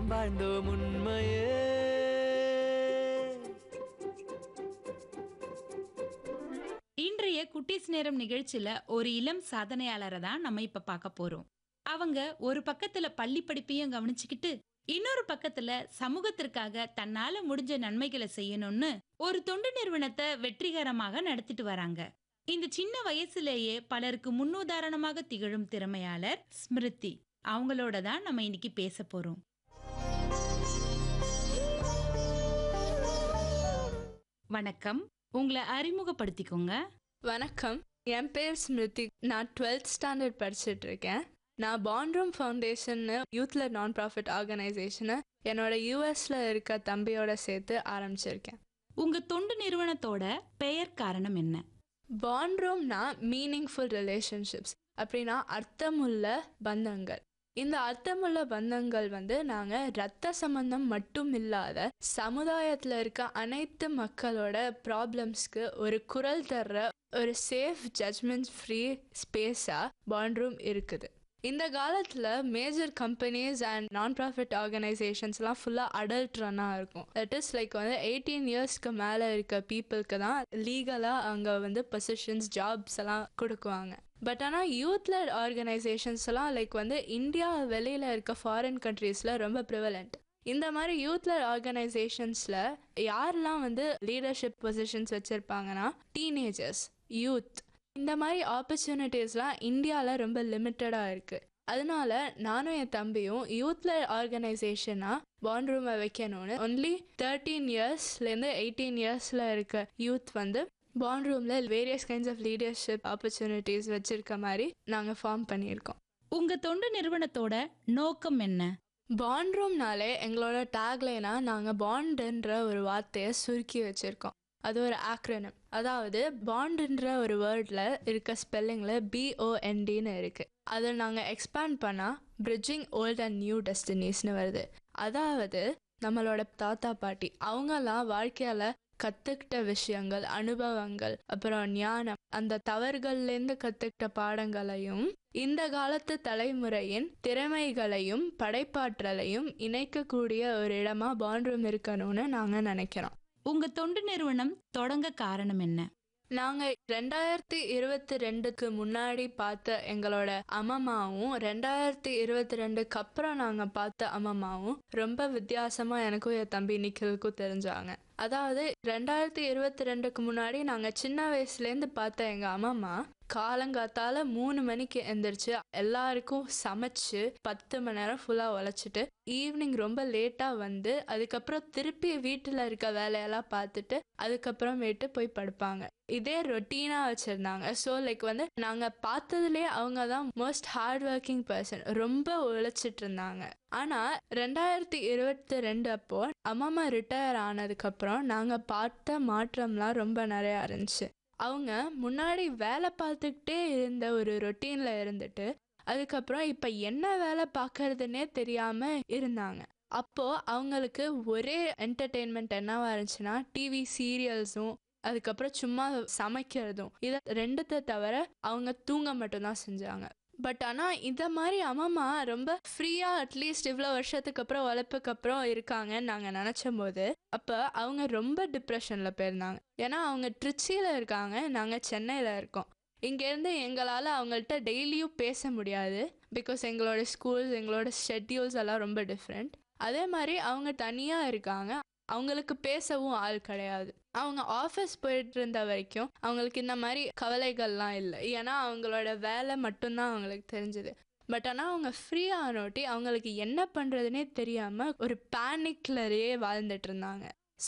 வாழ்ந்தோம் உண்மையே இன்றைய குட்டீஸ் நேரம் நிகழ்ச்சியில ஒரு இளம் சாதனையாளரை தான் நம்ம இப்ப பார்க்க போறோம் அவங்க ஒரு பக்கத்துல பள்ளி படிப்பையும் கவனிச்சுக்கிட்டு இன்னொரு பக்கத்துல சமூகத்திற்காக தன்னால முடிஞ்ச நன்மைகளை செய்யணும்னு ஒரு தொண்டு நிறுவனத்தை வெற்றிகரமாக நடத்திட்டு வராங்க இந்த சின்ன வயசுலேயே பலருக்கு முன்னுதாரணமாக திகழும் திறமையாளர் ஸ்மிருதி அவங்களோட தான் நம்ம இன்னைக்கு பேச போறோம் வணக்கம் உங்களை அறிமுகப்படுத்திக்கோங்க வணக்கம் என் பேர் ஸ்மிருதி நான் டுவெல்த் ஸ்டாண்டர்ட் படிச்சுட்டு இருக்கேன் நான் பாண்ட்ரூம் ஃபவுண்டேஷன்னு யூத்ல நான் ப்ராஃபிட் ஆர்கனைசேஷனை என்னோட யூஎஸ்ல இருக்க தம்பியோட சேர்த்து ஆரம்பிச்சிருக்கேன் உங்க தொண்டு நிறுவனத்தோட பெயர் காரணம் என்ன பாண்ட்ரூம்னா மீனிங்ஃபுல் ரிலேஷன்ஷிப்ஸ் அப்படின்னா அர்த்தமுள்ள பந்தங்கள் இந்த அர்த்தமுள்ள பந்தங்கள் வந்து நாங்கள் ரத்த சம்பந்தம் மட்டும் இல்லாத சமுதாயத்தில் இருக்க அனைத்து மக்களோட ப்ராப்ளம்ஸ்க்கு ஒரு குரல் தர்ற ஒரு சேஃப் ஜட்மெண்ட் ஃப்ரீ ஸ்பேஸாக பாண்ட்ரூம் இருக்குது இந்த காலத்தில் major companies and non profit ஆர்கனைசேஷன்ஸ்லாம் ஃபுல்லாக அடல்ட் ரன்னாக இருக்கும் தட் இஸ் லைக் வந்து எயிட்டீன் இயர்ஸ்க்கு மேலே இருக்க பீப்புளுக்கு தான் லீகலாக அங்கே வந்து பொசிஷன்ஸ் ஜாப்ஸ் எல்லாம் கொடுக்குவாங்க பட் ஆனால் யூத்ல ஆர்கனைசேஷன்ஸ் எல்லாம் லைக் வந்து இந்தியா வெளியில் இருக்க ஃபாரின் கண்ட்ரீஸில் ரொம்ப ப்ரிவலண்ட் இந்த மாதிரி யூத்ல ஆர்கனைசேஷன்ஸில் யாரெல்லாம் வந்து லீடர்ஷிப் பொசிஷன்ஸ் வச்சுருப்பாங்கன்னா டீனேஜர்ஸ் யூத் இந்த மாதிரி ஆப்பர்ச்சுனிட்டிஸ்லாம் இந்தியாவில் ரொம்ப லிமிட்டடாக இருக்குது அதனால நானும் என் தம்பியும் யூத்ல ஆர்கனைசேஷனாக பாண்ட் ரூமை வைக்கணும்னு ஒன்லி தேர்ட்டீன் இயர்ஸ்லேருந்து எயிட்டீன் இயர்ஸில் இருக்க யூத் வந்து பாண்ட் ரூமில் various kinds of leadership opportunities வச்சிருக்க மாதிரி நாங்கள் ஃபார்ம் பண்ணியிருக்கோம் உங்க தொண்டு நிறுவனத்தோட நோக்கம் என்ன பாண்ட் ரூம்னாலே எங்களோட டேக்லைனா நாங்கள் பாண்டுன்ற ஒரு வார்த்தையை சுருக்கி வச்சுருக்கோம் அது ஒரு ஆக்ரனம் அதாவது பாண்டுன்ற ஒரு வேர்டில் இருக்க ஸ்பெல்லிங்கில் பிஓஎன்டின்னு இருக்குது அதை நாங்கள் எக்ஸ்பேண்ட் பண்ணால் பிரிட்ஜிங் ஓல்ட் அண்ட் நியூ டெஸ்டினிஸ்னு வருது அதாவது நம்மளோட தாத்தா பாட்டி அவங்கெல்லாம் வாழ்க்கையால் கற்றுக்கிட்ட விஷயங்கள் அனுபவங்கள் அப்புறம் ஞானம் அந்த தவறுகள்லேருந்து கற்றுக்கிட்ட பாடங்களையும் இந்த காலத்து தலைமுறையின் திறமைகளையும் படைப்பாற்றலையும் இணைக்கக்கூடிய ஒரு இடமா பாண்ட்ரூம் இருக்கணும்னு நாங்கள் நினைக்கிறோம் உங்க தொண்டு நிறுவனம் தொடங்க காரணம் என்ன நாங்கள் ரெண்டாயிரத்தி இருபத்தி ரெண்டுக்கு முன்னாடி பார்த்த எங்களோட அம்மம்மாவும் ரெண்டாயிரத்தி இருபத்தி ரெண்டுக்கு அப்புறம் நாங்கள் பார்த்த அம்மம்மாவும் ரொம்ப வித்தியாசமாக எனக்கும் என் தம்பி நிக்கிலுக்கும் தெரிஞ்சாங்க அதாவது ரெண்டாயிரத்தி இருபத்தி ரெண்டுக்கு முன்னாடி நாங்கள் சின்ன வயசுலேருந்து பார்த்த எங்கள் அம்மம்மா காலங்காத்தால மூணு மணிக்கு எந்திரிச்சு எல்லாருக்கும் சமைச்சு பத்து மணி நேரம் ஃபுல்லாக உழைச்சிட்டு ஈவினிங் ரொம்ப லேட்டாக வந்து அதுக்கப்புறம் திருப்பி வீட்டில் இருக்க வேலையெல்லாம் பார்த்துட்டு அதுக்கப்புறமேட்டு போய் படுப்பாங்க இதே ரொட்டீனாக வச்சுருந்தாங்க ஸோ லைக் வந்து நாங்கள் பார்த்ததுலேயே அவங்க தான் மோஸ்ட் ஹார்ட் ஒர்க்கிங் பர்சன் ரொம்ப உழைச்சிட்டு இருந்தாங்க ஆனால் ரெண்டாயிரத்தி இருபத்தி ரெண்டு அப்போ அம்மாமா ரிட்டையர் ஆனதுக்கப்புறம் நாங்கள் பார்த்த மாற்றம்லாம் ரொம்ப நிறையா இருந்துச்சு அவங்க முன்னாடி வேலை பார்த்துக்கிட்டே இருந்த ஒரு ரொட்டீனில் இருந்துட்டு அதுக்கப்புறம் இப்போ என்ன வேலை பார்க்கறதுனே தெரியாமல் இருந்தாங்க அப்போ அவங்களுக்கு ஒரே என்டர்டெயின்மெண்ட் என்னவா இருந்துச்சுன்னா டிவி சீரியல்ஸும் அதுக்கப்புறம் சும்மா சமைக்கிறதும் இதை ரெண்டுத்தை தவிர அவங்க தூங்க மட்டும்தான் செஞ்சாங்க பட் ஆனால் இந்த மாதிரி அம்மா ரொம்ப ஃப்ரீயாக அட்லீஸ்ட் இவ்வளோ வருஷத்துக்கு அப்புறம் உழைப்புக்கு அப்புறம் இருக்காங்கன்னு நாங்கள் நினச்சும் போது அப்போ அவங்க ரொம்ப டிப்ரெஷனில் போயிருந்தாங்க ஏன்னா அவங்க ட்ரிச்சியில் இருக்காங்க நாங்கள் சென்னையில் இருக்கோம் இங்கேருந்து எங்களால் அவங்கள்ட்ட டெய்லியும் பேச முடியாது பிகாஸ் எங்களோட ஸ்கூல்ஸ் எங்களோட ஷெட்யூல்ஸ் எல்லாம் ரொம்ப டிஃப்ரெண்ட் அதே மாதிரி அவங்க தனியாக இருக்காங்க அவங்களுக்கு பேசவும் ஆள் கிடையாது அவங்க ஆஃபீஸ் போயிட்டு இருந்த வரைக்கும் அவங்களுக்கு இந்த மாதிரி கவலைகள்லாம் இல்லை ஏன்னா அவங்களோட வேலை மட்டும்தான் அவங்களுக்கு தெரிஞ்சது பட் ஆனால் அவங்க ஃப்ரீ ஆனோட்டி அவங்களுக்கு என்ன பண்ணுறதுனே தெரியாமல் ஒரு பேனிக்லயே வாழ்ந்துட்டு இருந்தாங்க